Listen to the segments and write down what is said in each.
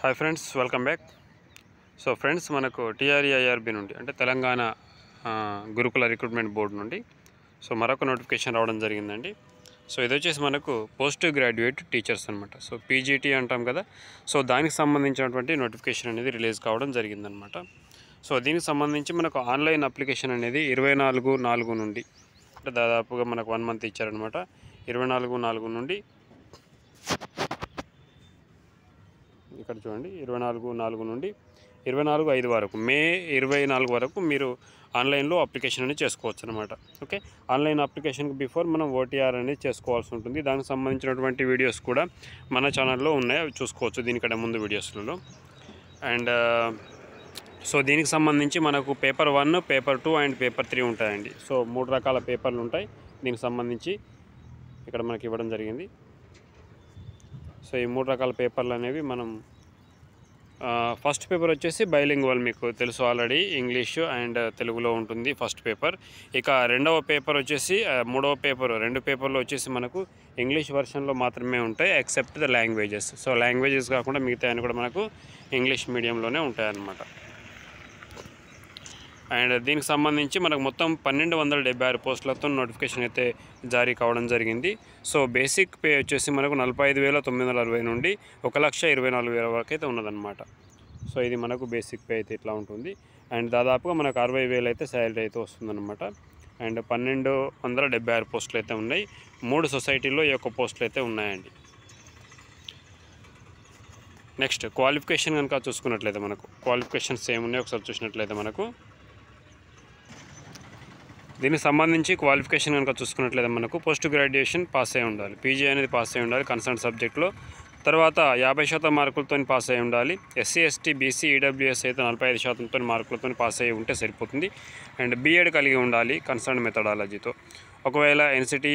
hi friends welcome back so friends మనకు TREIRB నుండి అంటే తెలంగాణ ఆ, గురుకుల రిక్రూట్మెంట్ బోర్డు నుండి సో మరొక నోటిఫికేషన్ రావడం జరిగిందండి సో ఇది వచ్చేసి మనకు పోస్ట్ గ్రాడ్యుయేట్ టీచర్స్ అనమాట సో పీజీటీ అంటాం కదా సో దానికి సంబంధించినటువంటి నోటిఫికేషన్ అనేది రిలీజ్ కావడం జరిగిందనమాట సో దీనికి సంబంధించి మనకు ఆన్లైన్ అప్లికేషన్ అనేది ఇరవై నాలుగు నాలుగు నుండి అంటే దాదాపుగా మనకు వన్ మంత్ ఇచ్చారనమాట ఇరవై నాలుగు నాలుగు నుండి ఇక్కడ చూడండి ఇరవై నాలుగు నాలుగు నుండి ఇరవై నాలుగు ఐదు వరకు మే ఇరవై నాలుగు వరకు మీరు ఆన్లైన్లో అప్లికేషన్ అనేది చేసుకోవచ్చు అనమాట ఓకే ఆన్లైన్ అప్లికేషన్కి బిఫోర్ మనం ఓటీఆర్ అనేది చేసుకోవాల్సి ఉంటుంది దానికి సంబంధించినటువంటి వీడియోస్ కూడా మన ఛానల్లో ఉన్నాయి అవి చూసుకోవచ్చు దీనికంటే ముందు వీడియోస్లలో అండ్ సో దీనికి సంబంధించి మనకు paper one paper two and paper three ఉంటాయండి సో మూడు రకాల పేపర్లు ఉంటాయి దీనికి సంబంధించి ఇక్కడ మనకి ఇవ్వడం జరిగింది సో ఈ మూడు రకాల పేపర్లు అనేవి మనం ఫస్ట్ పేపర్ వచ్చేసి బైలింగ్వల్ మీకు తెలుసు ఆల్రెడీ ఇంగ్లీష్ అండ్ తెలుగులో ఉంటుంది ఫస్ట్ పేపర్ ఇక రెండవ పేపర్ వచ్చేసి ఆ, మూడవ పేపర్ రెండు పేపర్లు వచ్చేసి మనకు ఇంగ్లీష్ వర్షన్లో మాత్రమే ఉంటాయి except the languages so languages కాకుండా మిగతా అన్ని కూడా మనకు ఇంగ్లీష్ మీడియంలోనే ఉంటాయి అన్నమాట అండ్ దీనికి సంబంధించి మనకు మొత్తం పన్నెండు వందల డెబ్బై ఆరు పోస్టులతో నోటిఫికేషన్ అయితే జారీ కావడం జరిగింది సో బేసిక్ పే వచ్చేసి మనకు నలభై ఐదు వేల తొమ్మిది వందల అరవై నుండి ఒక లక్ష ఇరవై నాలుగు వేల వరకు అయితే ఉన్నదన్నమాట సో ఇది మనకు బేసిక్ పే అయితే ఇట్లా ఉంటుంది అండ్ దాదాపుగా మనకు అరవై వేలు అయితే శాలరీ అయితే వస్తుందన్నమాట అండ్ పన్నెండు వందల డెబ్బై ఆరు పోస్టులు అయితే ఉన్నాయి మూడు సొసైటీల్లో ఈ యొక్క పోస్టులు అయితే ఉన్నాయండి నెక్స్ట్ క్వాలిఫికేషన్ కనుక చూసుకున్నట్లయితే మనకు క్వాలిఫికేషన్స్ ఏమున్నాయి ఒకసారి చూసినట్లయితే మనకు దీనికి సంబంధించి క్వాలిఫికేషన్ కనుక చూసుకున్నట్లయితే మనకు పోస్ట్ గ్రాడ్యుయేషన్ పాస్ అయి ఉండాలి పీజీ అనేది పాస్ అయి ఉండాలి కన్సర్న్ సబ్జెక్ట్లో తర్వాత యాభై శాతం మార్కులతో పాస్ అయి ఉండాలి ఎస్సీ ఎస్టీ బీసీ ఈడబ్ల్యూఎస్ అయితే నలభై ఐదు శాతంతో మార్కులతో పాస్ అయి ఉంటే సరిపోతుంది అండ్ బీఎడ్ కలిగి ఉండాలి కన్సర్న్ మెథడాలజీతో ఒకవేళ ఎన్సిటీ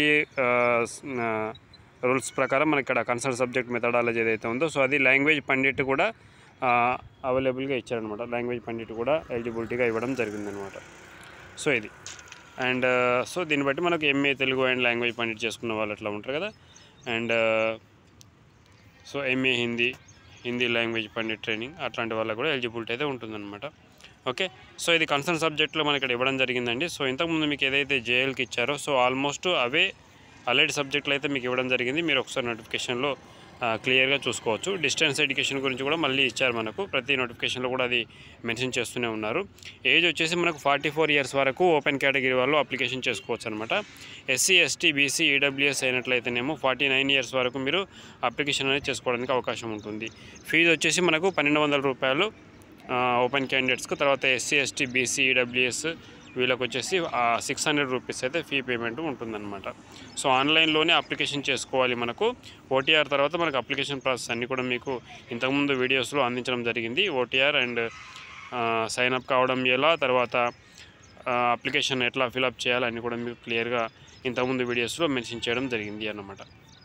రూల్స్ ప్రకారం మనకి ఇక్కడ కన్సర్న్ సబ్జెక్ట్ మెథడాలజీ ఏదైతే ఉందో సో అది లాంగ్వేజ్ పండిట్ కూడా అవైలబుల్గా ఇచ్చారనమాట లాంగ్వేజ్ పండిట్ కూడా ఎలిజిబిలిటీగా ఇవ్వడం జరిగిందనమాట సో ఇది అండ్ సో దీన్ని బట్టి మనకు MA Telugu and language pandit చేసుకున్న వాళ్ళు అట్లా ఉంటారు కదా and so MA Hindi Hindi language pandit training అట్లాంటి వాళ్ళకు కూడా ఎలిజిబిలిటీ అయితే ఉంటుందన్నమాట ఓకే సో ఇది కన్సర్న్ సబ్జెక్ట్లో మనకి ఇక్కడ ఇవ్వడం జరిగిందండి సో ఇంతకుముందు మీకు ఏదైతే జేఎల్కి ఇచ్చారో సో ఆల్మోస్ట్ అవే అలైడ్ సబ్జెక్టులు అయితే మీకు ఇవ్వడం జరిగింది మీరు ఒకసారి నోటిఫికేషన్లో క్లియర్గా చూసుకోవచ్చు డిస్టెన్స్ ఎడ్యుకేషన్ గురించి కూడా మళ్ళీ ఇచ్చారు మనకు ప్రతి నోటిఫికేషన్లో కూడా అది మెన్షన్ చేస్తూనే ఉన్నారు ఏజ్ వచ్చేసి మనకు ఫార్టీ ఫోర్ ఇయర్స్ వరకు ఓపెన్ కేటగిరీ వాళ్ళు అప్లికేషన్ చేసుకోవచ్చు అనమాట ఎస్సీ ఎస్టీ బీసీ ఈడబ్ల్యూఎస్ అయినట్లయితేనేమో ఫార్టీ నైన్ ఇయర్స్ వరకు మీరు అప్లికేషన్ అనేది చేసుకోవడానికి అవకాశం ఉంటుంది ఫీజు వచ్చేసి మనకు పన్నెండు వందల రూపాయలు ఆ, ఓపెన్ క్యాండిడేట్స్కు తర్వాత ఎస్సీ ఎస్టీ బీసీ ఈడబ్ల్యూఎస్ వీళ్ళకి వచ్చేసి సిక్స్ హండ్రెడ్ రూపీస్ అయితే ఫీ పేమెంట్ ఉంటుందన్నమాట సో ఆన్లైన్లోనే అప్లికేషన్ చేసుకోవాలి మనకు ఓటీఆర్ తర్వాత మనకు అప్లికేషన్ ప్రాసెస్ అన్నీ కూడా మీకు ఇంతకుముందు వీడియోస్లో అందించడం జరిగింది ఓటీఆర్ అండ్ సైన్ అప్ కావడం ఎలా తర్వాత అప్లికేషన్ ఎట్లా ఫిలప్ చేయాలి అన్నీ కూడా మీకు క్లియర్గా ఇంతకుముందు వీడియోస్లో మెన్షన్ చేయడం జరిగింది అన్నమాట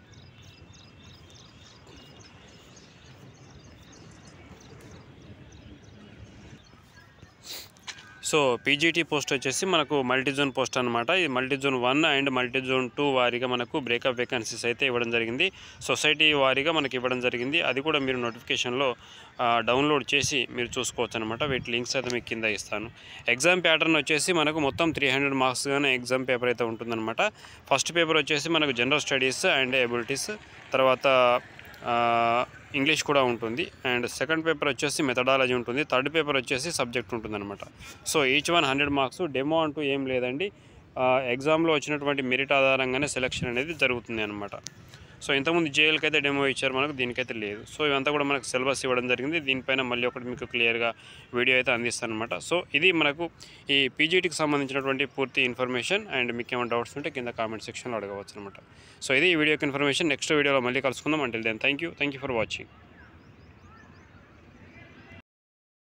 సో పీజీటీ పోస్ట్ వచ్చేసి మనకు మల్టీ జోన్ పోస్ట్ అనమాట ఇది multi zone one and multi zone two వారీగా మనకు బ్రేకప్ వేకెన్సీస్ అయితే ఇవ్వడం జరిగింది సొసైటీ వారీగా మనకి ఇవ్వడం జరిగింది అది కూడా మీరు నోటిఫికేషన్లో డౌన్లోడ్ చేసి మీరు చూసుకోవచ్చు అనమాట వీటి లింక్స్ అయితే మీకు కింద ఇస్తాను ఎగ్జామ్ ప్యాటర్న్ వచ్చేసి మనకు మొత్తం త్రీ హండ్రెడ్ మార్క్స్గానే ఎగ్జామ్ పేపర్ అయితే ఉంటుందన్నమాట ఫస్ట్ పేపర్ వచ్చేసి మనకు జనరల్ స్టడీస్ అండ్ ఎబిలిటీస్ తర్వాత ఆ, ఇంగ్లీష్ కూడా ఉంటుంది అండ్ సెకండ్ పేపర్ వచ్చేసి మెథడాలజీ ఉంటుంది థర్డ్ పేపర్ వచ్చేసి సబ్జెక్ట్ ఉంటుందన్నమాట so each one hundred marks demo అంటూ ఏం లేదండి ఆ, ఎగ్జామ్లో వచ్చినటువంటి మెరిట్ ఆధారంగానే సెలెక్షన్ అనేది జరుగుతుంది అనమాట సో ఇంతకుముందు జేఎల్కి అయితే డెమో ఇచ్చారు మనకు దీనికైతే లేదు సో ఇవంతా కూడా మనకు సిలబస్ ఇవ్వడం జరిగింది దీనిపైన మళ్ళీ ఒకటి మీకు క్లియర్గా వీడియో అయితే అందిస్తాను అనమాట సో ఇది మనకు ఈ పీజీటీకి సంబంధించినటువంటి పూర్తి ఇన్ఫర్మేషన్ అండ్ మీకు ఏమైనా డౌట్స్ ఉంటే కింద కామెంట్ సెక్షన్లో అడగవచ్చు అనమాట సో ఇది ఈ వీడియోకి ఇన్ఫర్మేషన్ నెక్స్ట్ వీడియోలో మళ్ళీ కలుసుకుందాం అంటే then thank you thank you for watching